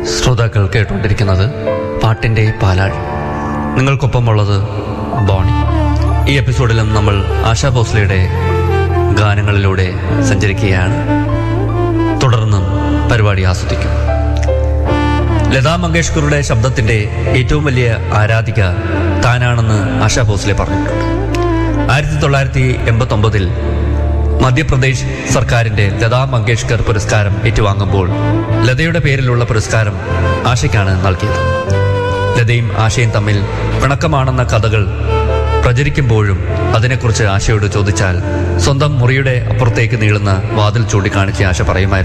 ശ്രോതാക്കൾ കേട്ടുകൊണ്ടിരിക്കുന്നത് പാട്ടിൻ്റെ പാലാഴ് നിങ്ങൾക്കൊപ്പമുള്ളത് ബോണി ഈ എപ്പിസോഡിലും നമ്മൾ ആശാ ഭോസ്ലയുടെ ഗാനങ്ങളിലൂടെ സഞ്ചരിക്കുകയാണ് തുടർന്നും പരിപാടി ആസ്വദിക്കും ലതാ മങ്കേഷ്കറുടെ ശബ്ദത്തിന്റെ ഏറ്റവും വലിയ ആരാധിക താനാണെന്ന് ആശാ ഭോസ്ലെ പറഞ്ഞിട്ടുണ്ട് ആയിരത്തി തൊള്ളായിരത്തി എൺപത്തി ഒമ്പതിൽ മധ്യപ്രദേശ് സർക്കാരിന്റെ ലതാ മങ്കേഷ്കർ പുരസ്കാരം ഏറ്റുവാങ്ങുമ്പോൾ ലതയുടെ പേരിലുള്ള പുരസ്കാരം ആശയ്ക്കാണ് നൽകിയത് ലതയും ആശയും തമ്മിൽ പിണക്കമാണെന്ന കഥകൾ പ്രചരിക്കുമ്പോഴും അതിനെക്കുറിച്ച് ആശയോട് ചോദിച്ചാൽ സ്വന്തം മുറിയുടെ അപ്പുറത്തേക്ക് നീളുന്ന വാതിൽ ചൂണ്ടിക്കാണിച്ച് ആശ പറയുമായിരുന്നു